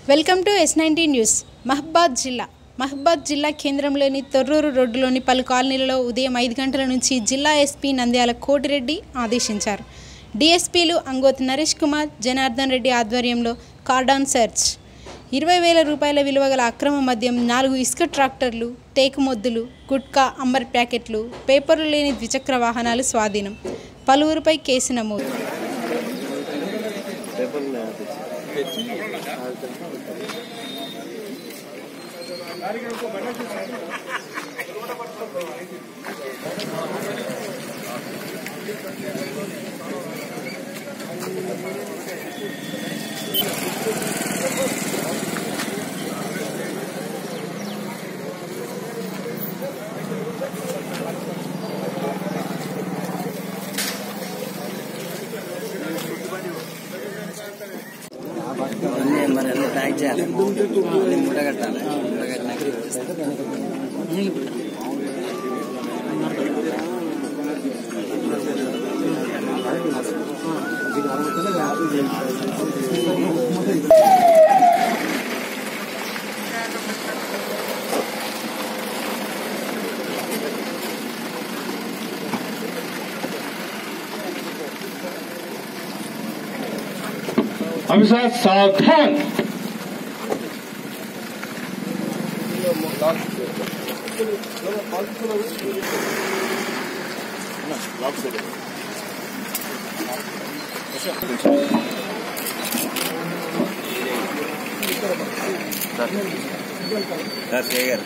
Welcome to S ninety news Mahabad జిల్లా మహబాద్ జిల్లా కేంద్రంలోని తొర్రూరు రోడ్డులోని పలు కాలనీలలో ఉదయం ఐదు గంటల నుంచి జిల్లా ఎస్పీ నంద్యాల కోటిరెడ్డి ఆదేశించారు డిఎస్పీలు అంగోత్ నరేష్ కుమార్ జనార్దన్ రెడ్డి ఆధ్వర్యంలో కార్డాన్ సెర్చ్ ఇరవై వేల రూపాయల విలువ గల అక్రమ మద్యం నాలుగు ఇసుక ట్రాక్టర్లు టేకు మొద్దులు గుట్కా అంబర్ ప్యాకెట్లు పేపర్లు లేని ద్విచక్ర వాహనాలు స్వాధీనం పలువురిపై కేసు నమోదు అన్నీ మరి అన్ని ప్యాక్ చేయాలి అన్ని మూట కట్టాలి మూట కట్టినాక ఇచ్చేస్తాం. अभिषेक सावधान sir Shekhar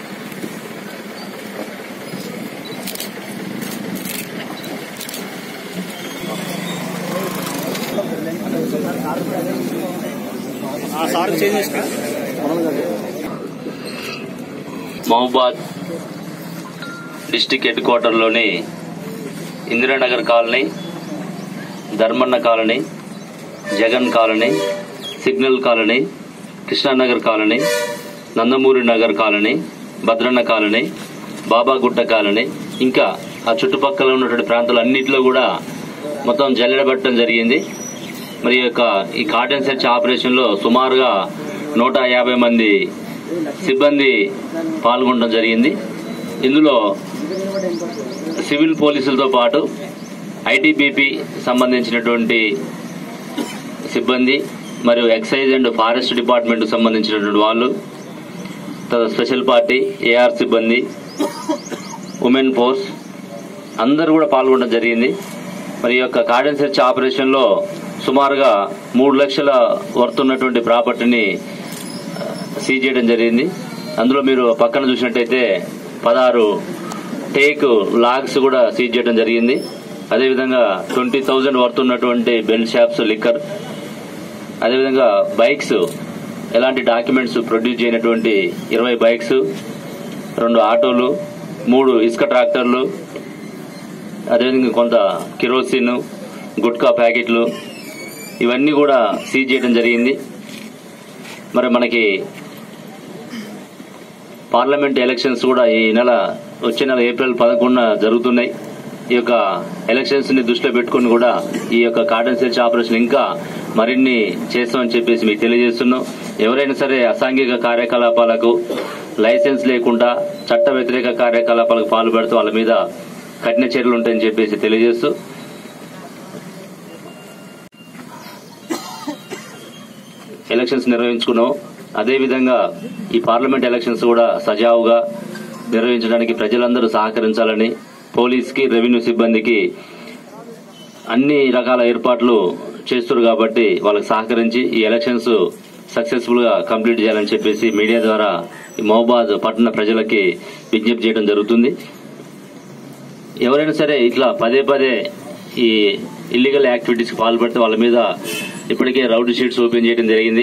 Mahabad district head క్వార్టర్లోని Indiranagar colony Dharmanna colony Jagan colony signal colony Krishnanagar colony Nandamuri Nagar colony Bhadranna colony Babagutta colony ఇంకా ఆ చుట్టుపక్కల ఉన్నటువంటి ప్రాంతాలు అన్నింటిలో కూడా మొత్తం జల్లెడబట్టడం జరిగింది మరి ఈ యొక్క ఈ కార్డన్ సెర్చ్ ఆపరేషన్లో సుమారుగా నూట యాభై మంది సిబ్బంది పాల్గొనడం జరిగింది ఇందులో సివిల్ పోలీసులతో పాటు ఐటీబీపీ సంబంధించినటువంటి సిబ్బంది మరియు ఎక్సైజ్ అండ్ ఫారెస్ట్ డిపార్ట్మెంట్ సంబంధించినటువంటి వాళ్ళు తర్వాత స్పెషల్ పార్టీ ఏఆర్ సిబ్బంది ఉమెన్ ఫోర్స్ అందరూ కూడా పాల్గొనడం జరిగింది మరి ఈ యొక్క కార్డన్ సెర్చ్ ఆపరేషన్లో సుమారుగా మూడు లక్షల వర్త్ ఉన్నటువంటి ప్రాపర్టీని సీజ్ చేయడం జరిగింది అందులో మీరు పక్కన చూసినట్టయితే పదహారు టేక్ లాగ్స్ కూడా సీజ్ చేయడం జరిగింది అదేవిధంగా ట్వంటీ థౌజండ్ వర్త్ ఉన్నటువంటి బెల్ షాప్స్ లిక్కర్ అదేవిధంగా బైక్స్ ఎలాంటి డాక్యుమెంట్స్ ప్రొడ్యూస్ చేయనటువంటి ఇరవై బైక్స్ రెండు ఆటోలు మూడు ఇసుక ట్రాక్టర్లు అదేవిధంగా కొంత కిరోసిన్ గుట్కా ప్యాకెట్లు ఇవన్నీ కూడా సీజ్ చేయడం జరిగింది మరి మనకి పార్లమెంట్ ఎలక్షన్స్ కూడా ఈ నెల వచ్చే నెల ఏప్రిల్ పదకొండున జరుగుతున్నాయి ఈ యొక్క ఎలక్షన్స్ ని దృష్టిలో పెట్టుకుని కూడా ఈ యొక్క కార్డన్ సెర్చ్ ఆపరేషన్ ఇంకా మరిన్ని చేస్తామని చెప్పేసి మీకు తెలియజేస్తున్నాం ఎవరైనా సరే అసాంఘిక కార్యకలాపాలకు లైసెన్స్ లేకుండా చట్ట వ్యతిరేక కార్యకలాపాలకు పాల్పడుతూ వాళ్ళ మీద కఠిన చర్యలు ఉంటాయని చెప్పేసి తెలియజేస్తూ ఎలక్షన్స్ నిర్వహించుకున్నాం అదేవిధంగా ఈ పార్లమెంట్ ఎలక్షన్స్ కూడా సజావుగా నిర్వహించడానికి ప్రజలందరూ సహకరించాలని పోలీస్కి రెవెన్యూ సిబ్బందికి అన్ని రకాల ఏర్పాట్లు చేస్తారు కాబట్టి వాళ్ళకి సహకరించి ఈ ఎలక్షన్స్ సక్సెస్ఫుల్ గా కంప్లీట్ చేయాలని చెప్పేసి మీడియా ద్వారా ఈ మహబాద్ పట్టణ ప్రజలకి విజ్ఞప్తి చేయడం జరుగుతుంది ఎవరైనా సరే ఇట్లా పదే పదే ఈ ఇల్లీగల్ యాక్టివిటీస్ పాల్పడితే వాళ్ళ మీద ఇప్పటికే రౌడీ షీట్స్ ఓపెన్ చేయడం జరిగింది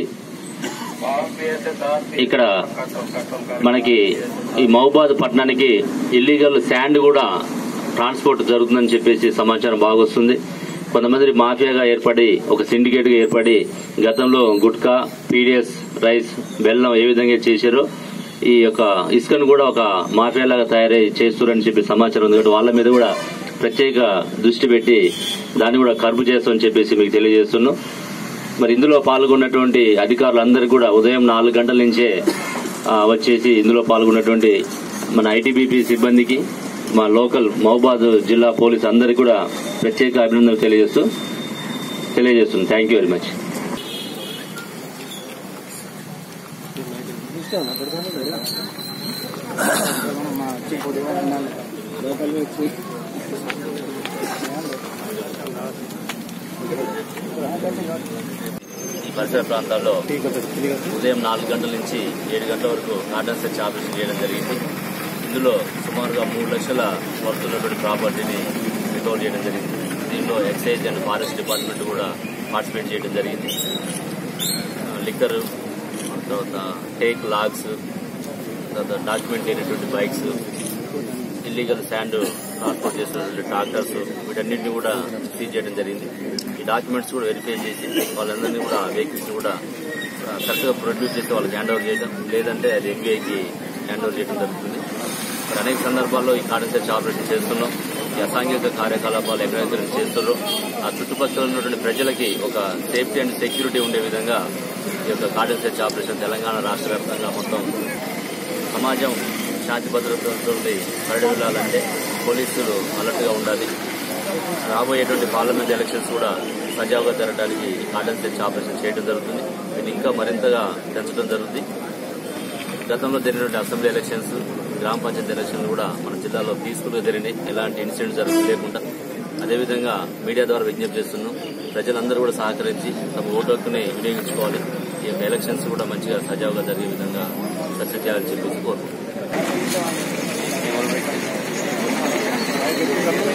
ఇక్కడ మనకి ఈ మహబాద్ పట్టణానికి ఇల్లీగల్ శాండ్ కూడా ట్రాన్స్పోర్ట్ జరుగుతుందని చెప్పేసి సమాచారం బాగా వస్తుంది కొంతమంది మాఫియాగా ఏర్పడి ఒక సిండికేట్ గా ఏర్పడి గతంలో గుట్కా పీడిఎస్ రైస్ బెల్లం ఏ విధంగా చేశారో ఈ యొక్క ఇసుకను కూడా ఒక మాఫియాలాగా తయారై చేస్తున్నారని చెప్పి సమాచారం ఉంది కాబట్టి వాళ్ళ మీద కూడా ప్రత్యేక దృష్టి పెట్టి దాన్ని కూడా కర్బు చేస్తామని చెప్పేసి మీకు తెలియజేస్తున్నాం మరి ఇందులో పాల్గొన్నటువంటి అధికారులందరూ కూడా ఉదయం నాలుగు గంటల నుంచే ఆ, వచ్చేసి ఇందులో పాల్గొన్నటువంటి మన ఐటీబీపీ సిబ్బందికి మా లోకల్ మహబాద్ జిల్లా పోలీస్ అందరికీ కూడా ప్రత్యేక అభినందనలు తెలియజేస్తూ తెలియజేస్తుంది థ్యాంక్ యూ వెరీ మచ్ ఈ పరిసర ప్రాంతాల్లో ఉదయం నాలుగు గంటల నుంచి ఏడు గంటల వరకు కార్డన్ సెర్చ్ ఆపరేషన్ చేయడం జరిగింది ఇందులో సుమారుగా మూడు లక్షల వర్తున్నటువంటి ప్రాపర్టీని రికవర్ చేయడం జరిగింది దీనిలో ఎక్సైజ్ అండ్ ఫారెస్ట్ డిపార్ట్మెంట్ కూడా పార్టిసిపేట్ చేయడం జరిగింది లిక్కర్ తర్వాత టేక్ లాగ్స్ తర్వాత డాక్యుమెంట్ లేనటువంటి బైక్స్ ఇల్లీగల్ శాండ్ ట్రాన్స్పోర్ట్ చేస్తున్నటువంటి ట్రాక్టర్స్ వీటన్నిటిని కూడా సీజ్ చేయడం జరిగింది ఈ డాక్యుమెంట్స్ కూడా వెరిఫై చేసి వాళ్ళందరినీ కూడా వెహికల్స్ కూడా కరెక్ట్గా ప్రొడ్యూస్ చేసి వాళ్ళకి హ్యాండ్ ఓవర్ చేయడం లేదంటే అది ఎంబీఐకి హ్యాండ్ ఓవర్ చేయడం జరుగుతుంది మరి అనేక సందర్భాల్లో ఈ కార్డు సెర్చ్ ఆపరేషన్ చేస్తున్నాం ఈ అసాంఘిక కార్యకలాపాలు ఎక్కడైతే చేస్తున్నారో ఆ చుట్టుపక్కల ఉన్నటువంటి ప్రజలకి ఒక సేఫ్టీ అండ్ సెక్యూరిటీ ఉండే విధంగా ఈ యొక్క కార్డు సెర్చ్ ఆపరేషన్ తెలంగాణ రాష్ట్ర వ్యాప్తంగా మొత్తం సమాజం శాంతి భద్రతలతో పరిడి వెళ్ళాలంటే పోలీసులు అలర్ట్గా ఉండాలి రాబోయేటువంటి పార్లమెంట్ ఎలక్షన్స్ కూడా సజావుగా జరగడానికి కార్డన్ సెర్చ్ ఆపరేషన్ చేయడం జరుగుతుంది వీటిని ఇంకా మరింతగా పెంచడం జరుగుతుంది గతంలో జరిగినటువంటి అసెంబ్లీ ఎలక్షన్స్ గ్రామ పంచాయతీ ఎలక్షన్లు కూడా మన జిల్లాలో పీస్ఫుల్గా జరిగినాయి ఎలాంటి ఇన్సిడెంట్ జరగ లేకుండా అదేవిధంగా మీడియా ద్వారా విజ్ఞప్తి చేస్తున్నాం ప్రజలందరూ కూడా సహకరించి తమ ఓటు హక్కుని వినియోగించుకోవాలి ఈ యొక్క ఎలక్షన్స్ కూడా మంచిగా సజావుగా జరిగే విధంగా సక్సెస్ చేయాలని చెప్పేసి కోరుకుంటున్నాం